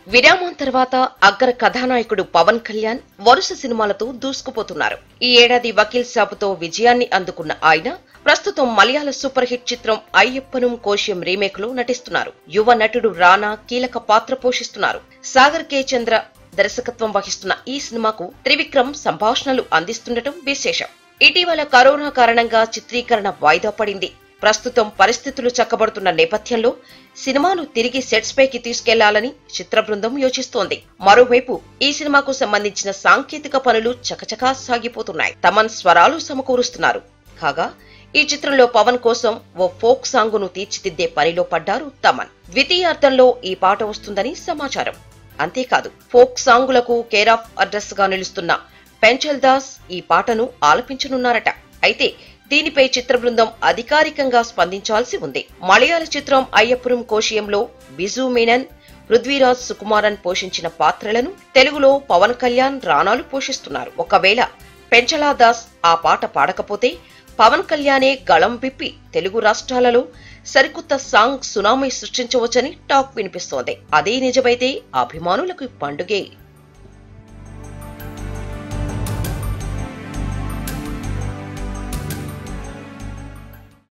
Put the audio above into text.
విరామం తర్వాత అగ్ర కథానాయకుడు పవన్ కళ్యాణ్ వరుస సినిమాలతో దూసుకుపోతున్నారు ఈ ఏడాది వకీల్ సాబుతో విజయాన్ని అందుకున్న ఆయన ప్రస్తుతం మలయాళ సూపర్ హిట్ చిత్రం అయ్యప్పనం కోశ్యం రీమేక్ లో నటిస్తున్నారు యువ నటుడు రానా కీలక పాత్ర పోషిస్తున్నారు సాగర్ కే చంద్ర దర్శకత్వం వహిస్తున్న ఈ సినిమాకు త్రివిక్రమ్ సంభాషణలు అందిస్తుండటం విశేషం ఇటీవల కరోనా కారణంగా చిత్రీకరణ వాయిదా పడింది ప్రస్తుతం పరిస్థితులు చక్కబడుతున్న నేపథ్యంలో సినిమాను తిరిగి సెట్స్ పైకి తీసుకెళ్లాలని చిత్ర బృందం యోచిస్తోంది మరోవైపు ఈ సినిమాకు సంబంధించిన సాంకేతిక పనులు చకచకా సాగిపోతున్నాయి తమన్ స్వరాలు సమకూరుస్తున్నారు కాగా ఈ చిత్రంలో పవన్ కోసం ఓ ఫోక్ సాంగును తీర్చిదిద్దే పనిలో పడ్డారు తమన్ ద్వితీయార్థంలో ఈ పాట వస్తుందని సమాచారం అంతేకాదు ఫోక్ సాంగులకు కేర్ ఆఫ్ అడ్రస్ గా నిలుస్తున్న పెంచల్ దాస్ ఈ పాటను ఆలపించనున్నారట అయితే దీనిపై చిత్ర బృందం అధికారికంగా స్పందించాల్సి ఉంది మలయాళ చిత్రం అయ్యపురం కోశియంలో బిజు మీనన్ పృథ్వీరాజ్ సుకుమారన్ పోషించిన పాత్రలను తెలుగులో పవన్ కళ్యాణ్ రానాలు పోషిస్తున్నారు ఒకవేళ పెంచలా దాస్ ఆ పాట పాడకపోతే పవన్ కళ్యాణే గళం విప్పి తెలుగు రాష్ట్రాలలో సరికొత్త సాంగ్ సునామీ సృష్టించవచ్చని టాక్ వినిపిస్తోంది అదే నిజమైతే అభిమానులకు పండుగే